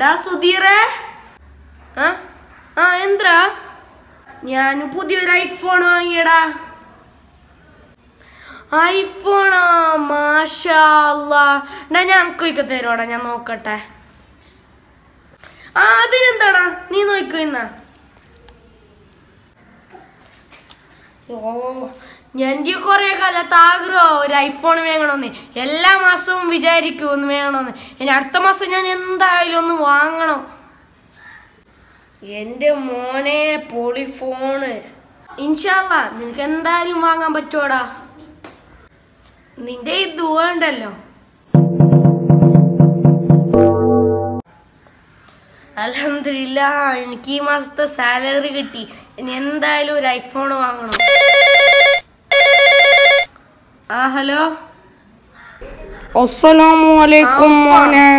ഡാ സുധീറേ ആ ആ എന്താ ഞാൻ പുതിയൊരു ഐഫോൺ വാങ്ങിയടാ ഐഫോണാ മാഷാല്ലാ ഡാ ഞാൻ കൊയ്ക്ക് തരുവാടാ ഞാൻ നോക്കട്ടെ ആ അതിനെന്താടാ നീ നോക്കോ ഇന്നാ ഓ എൻ്റെ കുറെ കാലത്ത് ആഗ്രഹം ഒരു ഐഫോൺ വാങ്ങണമെന്ന് എല്ലാ മാസവും വിചാരിക്കും ഒന്ന് വാങ്ങണമെന്ന് ഇനി അടുത്ത മാസം ഞാൻ എന്തായാലും ഒന്ന് വാങ്ങണം എൻ്റെ മോനെ പൊളി ഫോണ് ഇൻഷാല്ല നിനക്ക് എന്തായാലും വാങ്ങാൻ പറ്റുമോടാ നിന്റെ ഈ ദൂരണ്ടല്ലോ അലഹമില്ല എനിക്ക് ഈ മാസത്തെ സാലറി കിട്ടി ഇനി എന്തായാലും ഒരു ഐഫോൺ വാങ്ങണം ആ ഹലോ അസ്സലാമലൈക്കും മോനെ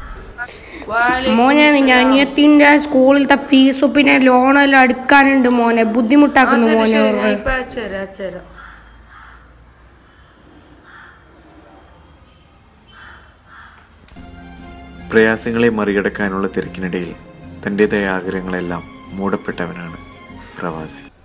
മോനെ ഞാൻ അനിയത്തിന്റെ സ്കൂളിലത്തെ ഫീസ് പിന്നെ ലോണെല്ലാം അടുക്കാനുണ്ട് മോനെ ബുദ്ധിമുട്ടാക്കുന്നു മോനെ അവർക്ക്. പ്രയാസങ്ങളെ മറികടക്കാനുള്ള തിരക്കിനിടയിൽ തൻ്റെതായ ആഗ്രഹങ്ങളെല്ലാം മൂടപ്പെട്ടവനാണ് പ്രവാസി